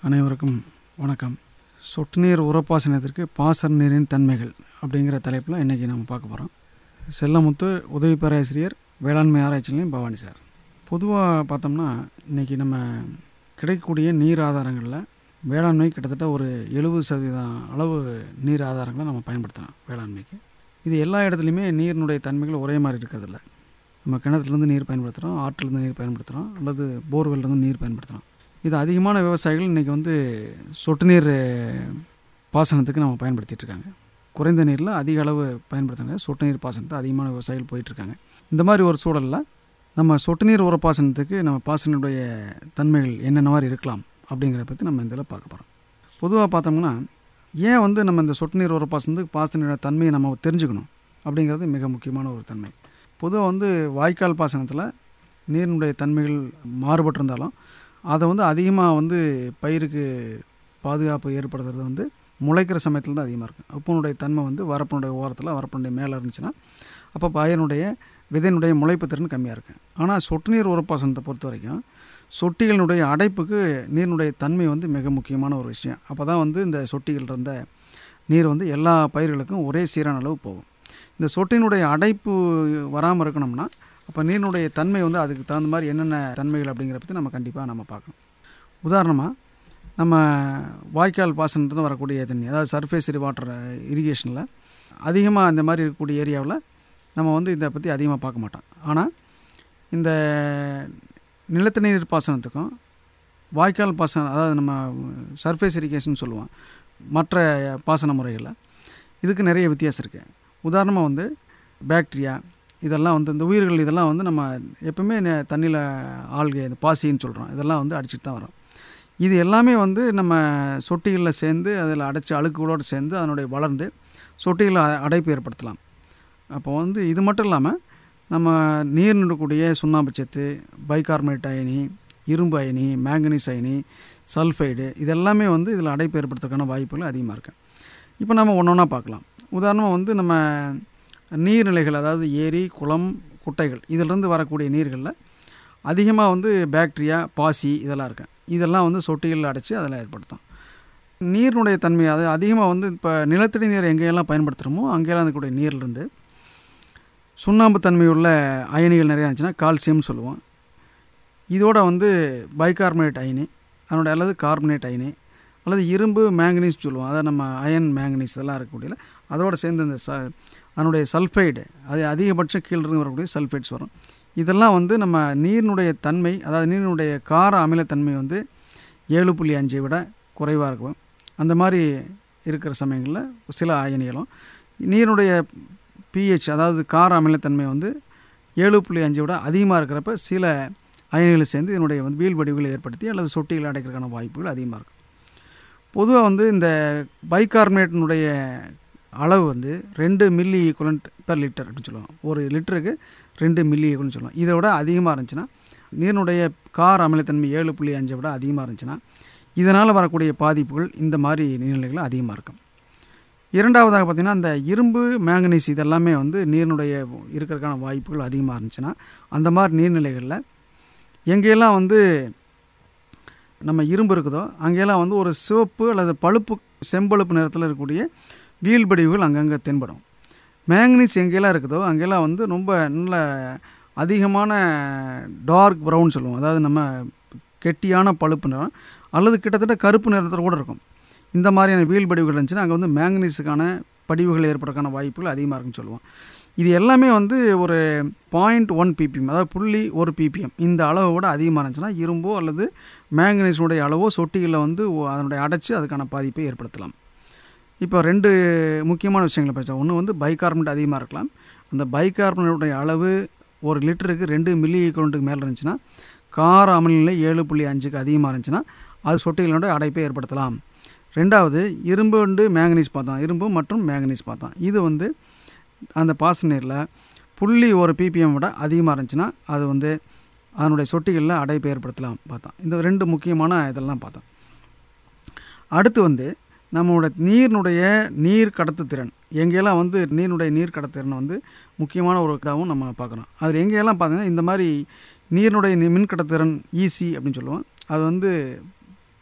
அனைவருக்கும் வணக்கம் சொட்டு நீர் உரப்பாசனத்திற்கு பாசன நீரின் தன்மைகள் அப்படிங்கிற தலைப்பில் இன்றைக்கி நம்ம பார்க்க போகிறோம் செல்லமுத்து உதவி பேராசிரியர் வேளாண்மை ஆராய்ச்சி நிலையம் பவானி சார் பொதுவாக பார்த்தோம்னா இன்றைக்கி நம்ம கிடைக்கக்கூடிய நீர் ஆதாரங்களில் வேளாண்மை கிட்டத்தட்ட ஒரு எழுபது சதவீதம் அளவு நீர் ஆதாரங்களை நம்ம பயன்படுத்தலாம் வேளாண்மைக்கு இது எல்லா இடத்துலையுமே நீரினுடைய தன்மைகள் ஒரே மாதிரி இருக்கிறதில்ல நம்ம கிணத்துலேருந்து நீர் பயன்படுத்துகிறோம் ஆற்றுலேருந்து நீர் பயன்படுத்துகிறோம் அல்லது போர்வெல்லேருந்து நீர் பயன்படுத்துகிறோம் இது அதிகமான விவசாயிகள் இன்றைக்கி வந்து சொட்டு நீர் பாசனத்துக்கு நம்ம பயன்படுத்திட்டு இருக்காங்க குறைந்த நீரில் அதிக அளவு பயன்படுத்துகிறாங்க சொட்டு நீர் பாசனத்தை அதிகமான விவசாயிகள் போயிட்டுருக்காங்க இந்த மாதிரி ஒரு சூழலில் நம்ம சொட்டு நீர் உர பாசனத்துக்கு நம்ம பாசனுடைய தன்மைகள் என்னென்ன மாதிரி இருக்கலாம் அப்படிங்கிறத பற்றி நம்ம இதில் பார்க்க போகிறோம் பொதுவாக பார்த்தோம்னா ஏன் வந்து நம்ம இந்த சொட்டு நீர் உர பாசனத்துக்கு பாசனோட தன்மையை நம்ம தெரிஞ்சுக்கணும் அப்படிங்கிறது மிக முக்கியமான ஒரு தன்மை பொதுவாக வந்து வாய்க்கால் பாசனத்தில் நீரினுடைய தன்மைகள் மாறுபட்டிருந்தாலும் அதை வந்து அதிகமாக வந்து பயிருக்கு பாதுகாப்பு ஏற்படுத்துறது வந்து முளைக்கிற சமயத்தில் தான் அதிகமாக இருக்கும் உப்பினுடைய தன்மை வந்து வரப்பினுடைய ஓரத்தில் வரப்பினுடைய மேலே இருந்துச்சுன்னா அப்போ பயிரினுடைய விதையினுடைய முளைப்பு திறன் கம்மியாக இருக்குது ஆனால் சொட்டு நீர் உரப்பாசனத்தை பொறுத்த வரைக்கும் சொட்டிகளினுடைய அடைப்புக்கு நீரினுடைய தன்மை வந்து மிக முக்கியமான ஒரு விஷயம் அப்போ தான் வந்து இந்த சொட்டிகள் இருந்த நீர் வந்து எல்லா பயிர்களுக்கும் ஒரே சீரான அளவு போகும் இந்த சொட்டினுடைய அடைப்பு வராமல் இருக்கணும்னா அப்போ நீரினுடைய தன்மை வந்து அதுக்கு தகுந்த மாதிரி என்னென்ன தன்மைகள் அப்படிங்கிற பற்றி நம்ம கண்டிப்பாக நம்ம பார்க்கணும் உதாரணமாக நம்ம வாய்க்கால் பாசனத்துலேருந்து வரக்கூடிய தண்ணி அதாவது சர்ஃபேஸ் வாட்டர் இரிகேஷனில் அதிகமாக இந்த மாதிரி இருக்கக்கூடிய ஏரியாவில் நம்ம வந்து இதை பற்றி அதிகமாக பார்க்க மாட்டோம் ஆனால் இந்த நிலத்தடி நீர் பாசனத்துக்கும் வாய்க்கால் பாசனம் அதாவது நம்ம சர்ஃபேஸ் இரிகேஷன் சொல்லுவோம் மற்ற பாசன முறைகளில் இதுக்கு நிறைய வித்தியாசம் இருக்குது உதாரணமாக வந்து பாக்டீரியா இதெல்லாம் வந்து இந்த உயிர்கள் இதெல்லாம் வந்து நம்ம எப்பவுமே தண்ணியில் ஆள்கை இந்த பாசின்னு சொல்கிறோம் இதெல்லாம் வந்து அடிச்சுட்டு தான் வரோம் இது எல்லாமே வந்து நம்ம சொட்டிகளில் சேர்ந்து அதில் அடைச்சி அழுக்குகளோடு சேர்ந்து அதனுடைய வளர்ந்து சொட்டிகளில் அடைப்பு ஏற்படுத்தலாம் அப்போ வந்து இது மட்டும் இல்லாமல் நம்ம நீர் நிற்கக்கூடிய சுண்ணாம்பு சத்து பைகார்பனேட் அயனி இரும்பு அயனி மேங்கனீஸ் அயனி சல்ஃபைடு இதெல்லாமே வந்து இதில் அடைப்பு ஏற்படுத்துறதுக்கான வாய்ப்புகள் அதிகமாக இருக்குது இப்போ நம்ம ஒன்று ஒன்றா பார்க்கலாம் உதாரணமாக வந்து நம்ம நீர்நிலைகள் அதாவது ஏரி குளம் குட்டைகள் இதிலிருந்து வரக்கூடிய நீர்களில் அதிகமாக வந்து பாக்டீரியா பாசி இதெல்லாம் இருக்கு இதெல்லாம் வந்து சொட்டிகளில் அடைச்சி அதில் ஏற்படுத்தும் நீரினுடைய தன்மை அது அதிகமாக வந்து இப்போ நிலத்தடி நீர் எங்கேயெல்லாம் பயன்படுத்துகிறோமோ அங்கேயெல்லாம் இருக்கக்கூடிய நீர்லேருந்து சுண்ணாம்பு தன்மை உள்ள அயனிகள் நிறையா இருந்துச்சுன்னா கால்சியம்னு சொல்லுவோம் இதோட வந்து பைகார்பனேட் அயனி அதனுடைய அல்லது கார்பனேட் அயனி அல்லது இரும்பு மேங்கனீஸ் சொல்லுவோம் அதாவது நம்ம அயன் மேங்கனீஸ் இதெல்லாம் இருக்கக்கூடிய அதோடு சேர்ந்து இந்த ச அதனுடைய சல்ஃபைடு அது அதிகபட்சம் கீழிருந்து வரக்கூடிய சல்ஃபைட்ஸ் வரும் இதெல்லாம் வந்து நம்ம நீரினுடைய தன்மை அதாவது நீரினுடைய கார அமிலத்தன்மை வந்து ஏழு புள்ளி அஞ்சை விட குறைவாக இருக்கும் அந்த மாதிரி இருக்கிற சமயங்களில் சில அயனிகளும் நீருடைய பிஹெச் அதாவது கார அமிலத்தன்மை வந்து ஏழு புள்ளி அஞ்சை விட அதிகமாக இருக்கிறப்ப சில அயனிகளை சேர்ந்து இதனுடைய வந்து வீல் வடிவுகளை ஏற்படுத்தி அல்லது சொட்டிகள் அடைக்கிறதுக்கான வாய்ப்புகள் அதிகமாக இருக்கும் பொதுவாக வந்து இந்த பைகார்பனேட்டினுடைய அளவு வந்து ரெண்டு மில்லி ஈக்குவலண்ட் பெர் லிட்டர் அப்படின்னு சொல்லுவாங்க ஒரு லிட்டருக்கு ரெண்டு மில்லி ஈக்குவல்னு சொல்லுவாங்க இதை விட அதிகமாக இருந்துச்சுன்னா நீரினுடைய கார் அமிலத்தன்மை ஏழு புள்ளி அஞ்சை விட அதிகமாக இருந்துச்சுன்னா இதனால் வரக்கூடிய பாதிப்புகள் இந்த மாதிரி நீர்நிலைகள் அதிகமாக இருக்கும் இரண்டாவதாக பார்த்திங்கன்னா அந்த இரும்பு மேங்கனீஸ் இதெல்லாமே வந்து நீரினுடைய இருக்கிறதுக்கான வாய்ப்புகள் அதிகமாக இருந்துச்சுன்னா அந்த மாதிரி நீர்நிலைகளில் எங்கெல்லாம் வந்து நம்ம இரும்பு இருக்குதோ அங்கெல்லாம் வந்து ஒரு சிவப்பு அல்லது பழுப்பு செம்பழுப்பு நிறத்தில் இருக்கக்கூடிய வீழ்படிவுகள் அங்கங்கே தென்படும் மேங்கனீஸ் எங்கெல்லாம் இருக்குதோ அங்கெல்லாம் வந்து ரொம்ப நல்ல அதிகமான டார்க் ப்ரௌன் சொல்லுவோம் அதாவது நம்ம கெட்டியான பழுப்பு நிறம் அல்லது கிட்டத்தட்ட கருப்பு நிறத்தில் கூட இருக்கும் இந்த மாதிரியான வீல் படிவுகள் இருந்துச்சுன்னா அங்கே வந்து மேங்கனீஸுக்கான படிவுகள் ஏற்படுறதுக்கான வாய்ப்புகள் அதிகமாக இருக்குன்னு சொல்லுவோம் இது எல்லாமே வந்து ஒரு பாயிண்ட் ஒன் பிபிஎம் அதாவது புள்ளி ஒரு பிபிஎம் இந்த அளவை விட அதிகமாக இருந்துச்சுன்னா இரும்போ அல்லது மேங்கனீஸுடைய அளவோ சொட்டிகளில் வந்து அதனுடைய அடைச்சி அதுக்கான பாதிப்பை ஏற்படுத்தலாம் இப்போ ரெண்டு முக்கியமான விஷயங்களை பேசலாம் ஒன்று வந்து பைகார்பனேட் அதிகமாக இருக்கலாம் அந்த பைகார்பனேட்டுடைய அளவு ஒரு லிட்டருக்கு ரெண்டு மில்லி ஈக்குவலண்ட்டுக்கு மேலே இருந்துச்சுன்னா கார அமிலநிலை ஏழு புள்ளி அஞ்சுக்கு அதிகமாக இருந்துச்சுன்னா அது சொட்டிகளுடைய அடைப்பை ஏற்படுத்தலாம் ரெண்டாவது இரும்பு வந்து மேங்கனீஸ் பார்த்தோம் இரும்பு மற்றும் மேங்கனீஸ் பார்த்தோம் இது வந்து அந்த பாச நீரில் புள்ளி ஒரு பிபிஎம் விட அதிகமாக இருந்துச்சுன்னா அது வந்து அதனுடைய சொட்டிகளில் அடைப்பை ஏற்படுத்தலாம் பார்த்தோம் இந்த ரெண்டு முக்கியமான இதெல்லாம் பார்த்தோம் அடுத்து வந்து நம்மளோட நீரினுடைய நீர் கடத்து திறன் எங்கெல்லாம் வந்து நீரினுடைய நீர் கடத்திறனை வந்து முக்கியமான ஒரு இதாகவும் நம்ம பார்க்குறோம் அதில் எங்கெல்லாம் பார்த்தீங்கன்னா இந்த மாதிரி நீரினுடைய மின் கடத்திறன் ஈசி அப்படின்னு சொல்லுவோம் அது வந்து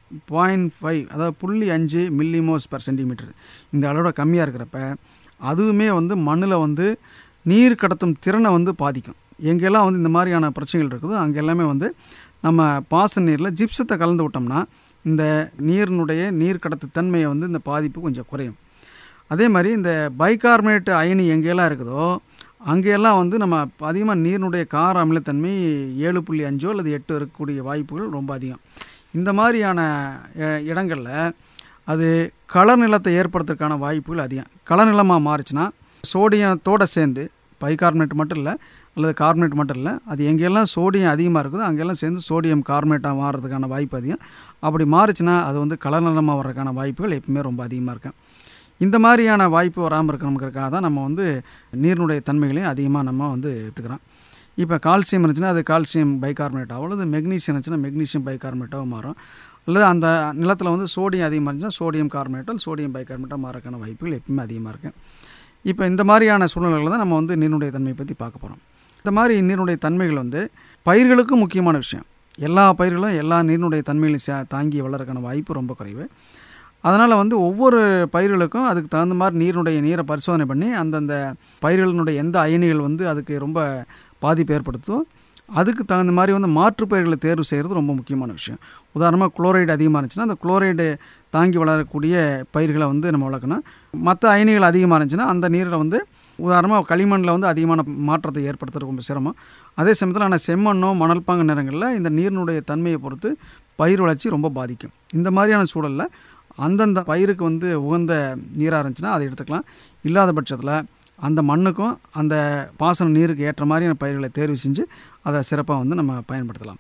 பாயிண்ட் ஃபைவ் அதாவது புள்ளி அஞ்சு மில்லிமோஸ் பர் சென்டிமீட்டர் இந்த அளவோட கம்மியாக இருக்கிறப்ப அதுவுமே வந்து மண்ணில் வந்து நீர் கடத்தும் திறனை வந்து பாதிக்கும் எங்கெல்லாம் வந்து இந்த மாதிரியான பிரச்சனைகள் இருக்குதோ அங்கே எல்லாமே வந்து நம்ம பாசன நீரில் ஜிப்சத்தை கலந்து விட்டோம்னா இந்த நீரினுடைய நீர் கடத்து தன்மையை வந்து இந்த பாதிப்பு கொஞ்சம் குறையும் அதே மாதிரி இந்த பைகார்பனேட் அயனி எங்கெல்லாம் இருக்குதோ அங்கெல்லாம் வந்து நம்ம அதிகமாக நீரினுடைய கார அமிலத்தன்மை ஏழு புள்ளி அஞ்சோ அல்லது எட்டு இருக்கக்கூடிய வாய்ப்புகள் ரொம்ப அதிகம் இந்த மாதிரியான அஹ், இடங்கள்ல அது களர் நிலத்தை ஏற்படுத்துறதுக்கான வாய்ப்புகள் அதிகம் களர் நிலமாக மாறுச்சுன்னா சோடியத்தோடு சேர்ந்து பைகார்பனேட் மட்டும் இல்லை அல்லது கார்பனேட் மட்டும் இல்லை அது எங்கெல்லாம் சோடியம் அதிகமாக இருக்குதோ அங்கெல்லாம் சேர்ந்து சோடியம் கார்பனேட்டாக மாறுறதுக்கான வாய்ப்பு அதிகம் அப்படி மாறுச்சுன்னா அது வந்து கலர் நிலமாக வர்றதுக்கான வாய்ப்புகள் எப்பவுமே ரொம்ப அதிகமாக இருக்கும் இந்த மாதிரியான வாய்ப்பு வராமல் இருக்கணுங்கிறதுக்காக தான் நம்ம வந்து நீரினுடைய தன்மைகளையும் அதிகமாக நம்ம வந்து எடுத்துக்கிறோம் இப்போ கால்சியம் இருந்துச்சுன்னா அது கால்சியம் பைகார்பனேட்டாகவோ அல்லது மெக்னீசியம் இருந்துச்சுன்னா மெக்னீசியம் பைகார்பனேட்டாகவும் மாறும் அல்லது அந்த நிலத்தில் வந்து சோடியம் அதிகமாக இருந்துச்சுன்னா சோடியம் கார்பனேட்டோ சோடியம் பைகார்பனேட்டாக மாறக்கான வாய்ப்புகள் எப்பவுமே அதிகமாக இருக்கு இப்போ இந்த மாதிரியான சூழ்நிலைகளில் தான் நம்ம வந்து நீரினுடைய தன்மையை பற்றி பார்க்க போகிறோம் இந்த மாதிரி நீரினுடைய தன்மைகள் வந்து பயிர்களுக்கும் முக்கியமான விஷயம் எல்லா பயிர்களும் எல்லா நீரினுடைய தன்மைகளையும் சே தாங்கி வளர்றதுக்கான வாய்ப்பு ரொம்ப குறைவு அதனால் வந்து ஒவ்வொரு பயிர்களுக்கும் அதுக்கு தகுந்த மாதிரி நீரினுடைய நீரை பரிசோதனை பண்ணி அந்தந்த பயிர்களினுடைய எந்த அயனிகள் வந்து அதுக்கு ரொம்ப பாதிப்பு ஏற்படுத்தும் அதுக்கு தகுந்த மாதிரி வந்து மாற்று பயிர்களை தேர்வு செய்கிறது ரொம்ப முக்கியமான விஷயம் உதாரணமாக குளோரைடு அதிகமாக இருந்துச்சுன்னா அந்த குளோரைடு தாங்கி வளரக்கூடிய பயிர்களை வந்து நம்ம வளர்க்கணும் மற்ற அயனிகள் அதிகமாக இருந்துச்சுன்னா அந்த நீரில் வந்து உதாரணமாக களிமண்ணில் வந்து அதிகமான மாற்றத்தை ஏற்படுத்துறது ரொம்ப சிரமம் அதே சமயத்தில் ஆனால் செம்மண்ணோ மணல் பாங்கு நேரங்களில் இந்த நீரினுடைய தன்மையை பொறுத்து பயிர் வளர்ச்சி ரொம்ப பாதிக்கும் இந்த மாதிரியான சூழலில் அந்தந்த பயிருக்கு வந்து உகந்த நீராக இருந்துச்சுன்னா அதை எடுத்துக்கலாம் இல்லாத பட்சத்தில் அந்த மண்ணுக்கும் அந்த பாசன நீருக்கு ஏற்ற மாதிரியான பயிர்களை தேர்வு செஞ்சு அதை சிறப்பாக வந்து நம்ம பயன்படுத்தலாம்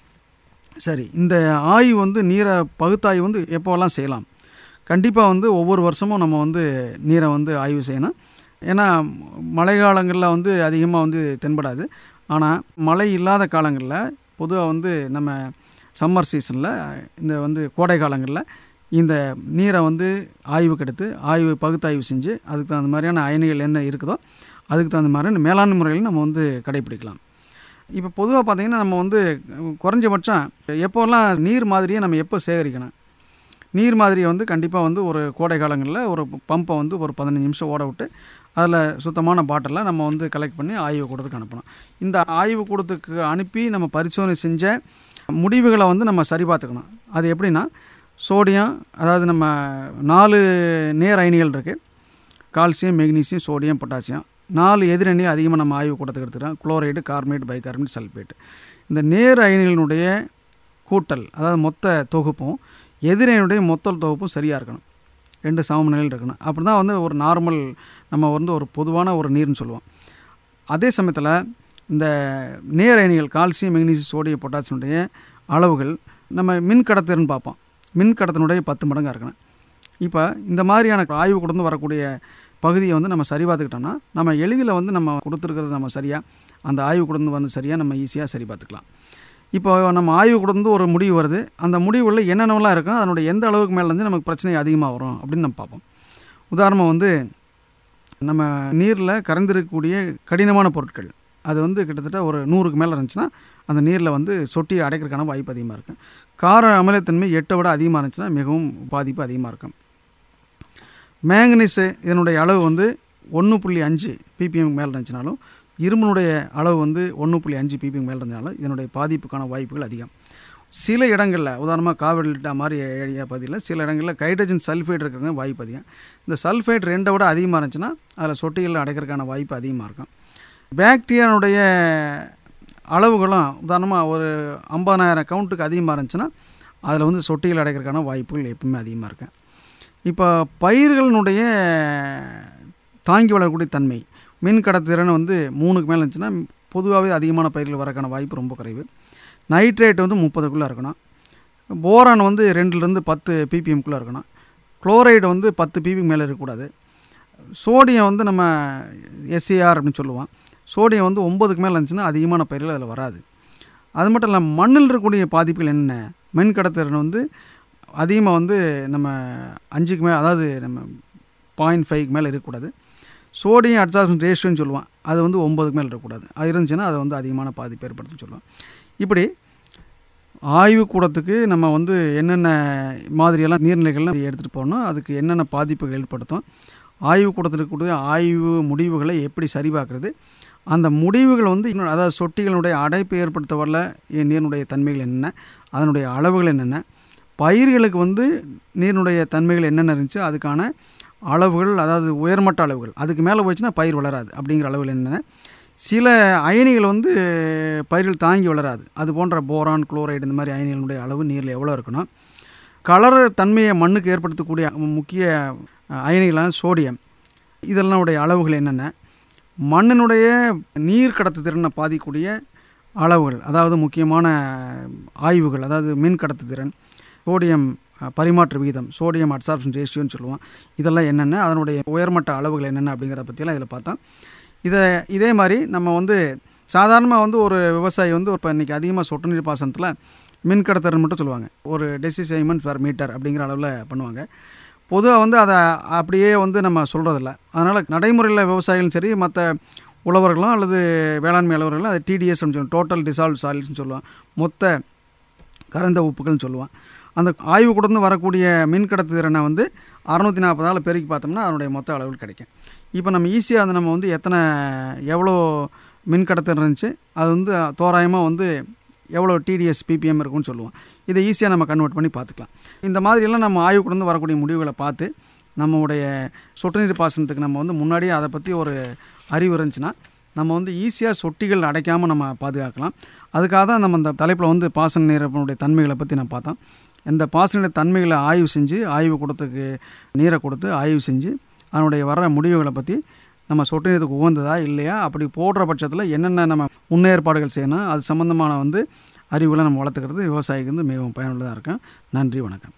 சரி இந்த ஆய்வு வந்து நீரை பகுத்தாய்வு வந்து எப்போவெல்லாம் செய்யலாம் கண்டிப்பாக வந்து ஒவ்வொரு வருஷமும் நம்ம வந்து நீரை வந்து ஆய்வு செய்யணும் ஏன்னா மழை காலங்களில் வந்து அதிகமாக வந்து தென்படாது ஆனால் மழை இல்லாத காலங்களில் பொதுவாக வந்து நம்ம சம்மர் சீசனில் இந்த வந்து கோடை காலங்களில் இந்த நீரை வந்து ஆய்வுக்கு எடுத்து ஆய்வு பகுத்தாய்வு செஞ்சு அதுக்கு தகுந்த மாதிரியான அயனிகள் என்ன இருக்குதோ அதுக்கு தகுந்த மாதிரியான மேலாண்மை முறையில் நம்ம வந்து கடைப்பிடிக்கலாம் இப்போ பொதுவாக பார்த்தீங்கன்னா நம்ம வந்து குறைஞ்சபட்சம் எப்போல்லாம் நீர் மாதிரியை நம்ம எப்போ சேகரிக்கணும் நீர் மாதிரியை வந்து கண்டிப்பாக வந்து ஒரு கோடை காலங்களில் ஒரு பம்பை வந்து ஒரு பதினஞ்சு நிமிஷம் ஓட விட்டு அதில் சுத்தமான பாட்டிலில் நம்ம வந்து கலெக்ட் பண்ணி ஆய்வு கூடத்துக்கு அனுப்பணும் இந்த ஆய்வு கூடத்துக்கு அனுப்பி நம்ம பரிசோதனை செஞ்ச முடிவுகளை வந்து நம்ம சரி பார்த்துக்கணும் அது எப்படின்னா சோடியம் அதாவது நம்ம நாலு நேர் அயனிகள் இருக்குது கால்சியம் மெக்னீசியம் சோடியம் பொட்டாசியம் நாலு எதிரணி அதிகமாக நம்ம ஆய்வு கூட்டத்துக்கு எடுத்துக்கிறோம் குளோரைடு கார்பனேட் பைகார்பனேட் சல்பேட் இந்த நேர் அயனிகளினுடைய கூட்டல் அதாவது மொத்த தொகுப்பும் எதிரணியுடைய மொத்த தொகுப்பும் சரியாக இருக்கணும் ரெண்டு சம நிலையில் இருக்கணும் அப்படி தான் வந்து ஒரு நார்மல் நம்ம வந்து ஒரு பொதுவான ஒரு நீர்னு சொல்லுவோம் அதே சமயத்தில் இந்த நேர் அயனிகள் கால்சியம் மெக்னீசியம் சோடியம் பொட்டாசியனுடைய அளவுகள் நம்ம மின் கடத்திறன் பார்ப்போம் மின் கடத்தினுடைய பத்து மடங்காக இருக்கணும் இப்போ இந்த மாதிரியான ஆய்வு கொடுத்து வரக்கூடிய பகுதியை வந்து நம்ம சரி பார்த்துக்கிட்டோம்னா நம்ம எளிதில் வந்து நம்ம கொடுத்துருக்கிறது நம்ம சரியாக அந்த ஆய்வு கொடுத்து வந்து சரியாக நம்ம ஈஸியாக சரி பார்த்துக்கலாம் இப்போ நம்ம ஆய்வு கொடுத்து ஒரு முடிவு வருது அந்த முடிவுகளில் என்னென்னலாம் இருக்குன்னா அதனுடைய எந்த அளவுக்கு மேலே இருந்து நமக்கு பிரச்சனை அதிகமாக வரும் அப்படின்னு நம்ம பார்ப்போம் உதாரணமாக வந்து நம்ம நீரில் கரைந்திருக்கக்கூடிய கடினமான பொருட்கள் அது வந்து கிட்டத்தட்ட ஒரு நூறுக்கு மேலே இருந்துச்சுன்னா அந்த நீரில் வந்து சொட்டி அடைக்கிறதுக்கான வாய்ப்பு அதிகமாக இருக்கும் கார அமிலத்தன்மை எட்டை விட அதிகமாக இருந்துச்சுன்னா மிகவும் பாதிப்பு அதிகமாக இருக்கும் மேங்கனீஸு இதனுடைய அளவு வந்து ஒன்று புள்ளி அஞ்சு பிபிஎம் மேலே இருந்துச்சுனாலும் இரும்பினுடைய அளவு வந்து ஒன்று புள்ளி அஞ்சு பிபிஎம் மேலே இருந்தனாலும் இதனுடைய பாதிப்புக்கான வாய்ப்புகள் அதிகம் சில இடங்களில் உதாரணமாக காவிரி டெல்டா மாதிரி ஏரியா பகுதியில் சில இடங்களில் ஹைட்ரஜன் சல்ஃபேட் இருக்கிற வாய்ப்பு அதிகம் இந்த சல்ஃபேட் ரெண்டை விட அதிகமாக இருந்துச்சுன்னா அதில் சொட்டிகள் அடைக்கிறதுக்கான வாய்ப்பு அதிகமாக இருக்கும் பாக்டீரியானுடைய அளவுகளும் உதாரணமாக ஒரு ஐம்பதாயிரம் கவுண்ட்டுக்கு அதிகமாக இருந்துச்சுன்னா அதில் வந்து சொட்டிகள் அடைக்கிறதுக்கான வாய்ப்புகள் எப்பவுமே அதிகமாக இருக்கும் இப்போ பயிர்களினுடைய தாங்கி வளரக்கூடிய தன்மை மின் கடத்திறன் வந்து மூணுக்கு மேலே இருந்துச்சுன்னா பொதுவாகவே அதிகமான பயிர்கள் வரக்கான வாய்ப்பு ரொம்ப குறைவு நைட்ரேட் வந்து முப்பதுக்குள்ளே இருக்கணும் போரான் வந்து ரெண்டுலேருந்து பத்து பிபிஎம்குள்ளே இருக்கணும் குளோரைடு வந்து பத்து பிபிஎம் மேலே இருக்கக்கூடாது சோடியம் வந்து நம்ம எஸ்ஏஆர் அப்படின்னு சொல்லுவோம் சோடியம் வந்து ஒம்பதுக்கு மேலே இருந்துச்சுன்னா அதிகமான பயிர்கள் அதில் வராது அது மட்டும் இல்லாமல் மண்ணில் இருக்கக்கூடிய பாதிப்புகள் என்ன மின் கடத்திறன் வந்து அதிகமாக வந்து நம்ம அஞ்சுக்கு மேலே அதாவது நம்ம பாயிண்ட் ஃபைவ்க்கு மேலே இருக்கக்கூடாது சோடியம் அட்சார்ப்ஷன் ரேஷியோன்னு சொல்லுவோம் அது வந்து ஒம்பதுக்கு மேலே இருக்கக்கூடாது அது இருந்துச்சுன்னா அது வந்து அதிகமான பாதிப்பு ஏற்படுத்துன்னு சொல்லுவோம் இப்படி ஆய்வுக்கூடத்துக்கு நம்ம வந்து என்னென்ன மாதிரியெல்லாம் நீர்நிலைகள்லாம் எடுத்துகிட்டு போகணும் அதுக்கு என்னென்ன பாதிப்புகள் ஏற்படுத்தும் ஆய்வுக்கூடத்தில் இருக்கக்கூடிய ஆய்வு முடிவுகளை எப்படி சரிபார்க்குறது அந்த முடிவுகள் வந்து இன்னும் அதாவது சொட்டிகளுடைய அடைப்பு ஏற்படுத்த வரல நீரினுடைய தன்மைகள் என்னென்ன அதனுடைய அளவுகள் என்னென்ன பயிர்களுக்கு வந்து நீரினுடைய தன்மைகள் என்னென்ன இருந்துச்சு அதுக்கான அளவுகள் அதாவது உயர்மட்ட அளவுகள் அதுக்கு மேலே போச்சுன்னா பயிர் வளராது அப்படிங்கிற அளவுகள் என்னென்ன சில அயனிகள் வந்து பயிர்கள் தாங்கி வளராது அது போன்ற போரான் குளோரைடு இந்த மாதிரி அயனிகளுடைய அளவு நீரில் எவ்வளோ இருக்கணும் கலர் தன்மையை மண்ணுக்கு ஏற்படுத்தக்கூடிய முக்கிய அயனிகளான சோடியம் இதெல்லாம் உடைய அளவுகள் என்னென்ன மண்ணினுடைய நீர் கடத்து திறனை பாதிக்கக்கூடிய அளவுகள் அதாவது முக்கியமான ஆய்வுகள் அதாவது மின் கடத்து திறன் சோடியம் பரிமாற்ற விகிதம் சோடியம் அட்சார்ப்ஷன் ரேஷியோன்னு சொல்லுவோம் இதெல்லாம் என்னென்ன அதனுடைய உயர்மட்ட அளவுகள் என்னென்ன அப்படிங்கிறத பற்றியெல்லாம் இதில் பார்த்தோம் இதை இதே மாதிரி நம்ம வந்து சாதாரணமாக வந்து ஒரு விவசாயி வந்து இப்போ இன்றைக்கி அதிகமாக சொட்டு நீர் பாசனத்தில் மின் கடத்தல் மட்டும் சொல்லுவாங்க ஒரு டெசிசைமெண்ட் பெர் மீட்டர் அப்படிங்கிற அளவில் பண்ணுவாங்க பொதுவாக வந்து அதை அப்படியே வந்து நம்ம சொல்கிறதில்ல அதனால் நடைமுறையில் விவசாயிகளும் சரி மற்ற உழவர்களும் அல்லது வேளாண்மை அலுவலர்களும் அது டிடிஎஸ் சொல்லுவோம் டோட்டல் டிசால்வ் சாயில்ஸ்னு சொல்லுவோம் மொத்த கறந்த உப்புகள்னு சொல்லுவோம் அந்த ஆய்வு கூடந்து வரக்கூடிய மின் கடத்து திறனை வந்து அறநூற்றி நாற்பதால் பெருக்கி பார்த்தோம்னா அதனுடைய மொத்த அளவில் கிடைக்கும் இப்போ நம்ம ஈஸியாக அதை நம்ம வந்து எத்தனை எவ்வளோ மின் கடத்தல் இருந்துச்சு அது வந்து தோராயமாக வந்து எவ்வளோ டிடிஎஸ் பிபிஎம் இருக்கும்னு சொல்லுவோம் இதை ஈஸியாக நம்ம கன்வெர்ட் பண்ணி பார்த்துக்கலாம் இந்த மாதிரியெல்லாம் நம்ம ஆய்வு கூடந்து வரக்கூடிய முடிவுகளை பார்த்து நம்மளுடைய சொட்டு நீர் பாசனத்துக்கு நம்ம வந்து முன்னாடியே அதை பற்றி ஒரு அறிவு இருந்துச்சுன்னா நம்ம வந்து ஈஸியாக சொட்டிகள் அடைக்காமல் நம்ம பாதுகாக்கலாம் அதுக்காக தான் நம்ம இந்த தலைப்பில் வந்து பாசன நீரப்பனுடைய தன்மைகளை பற்றி நான் பார்த்தோம் இந்த பாசன தன்மைகளை ஆய்வு செஞ்சு ஆய்வு கூடத்துக்கு நீரை கொடுத்து ஆய்வு செஞ்சு அதனுடைய வர முடிவுகளை பற்றி நம்ம சொட்டு நீருக்கு உகந்ததா இல்லையா அப்படி போடுற பட்சத்தில் என்னென்ன நம்ம முன்னேற்பாடுகள் செய்யணும் அது சம்மந்தமான வந்து அறிவுகளை நம்ம வளர்த்துக்கிறது விவசாயிக்கு வந்து மிகவும் பயனுள்ளதாக இருக்கும் நன்றி வணக்கம்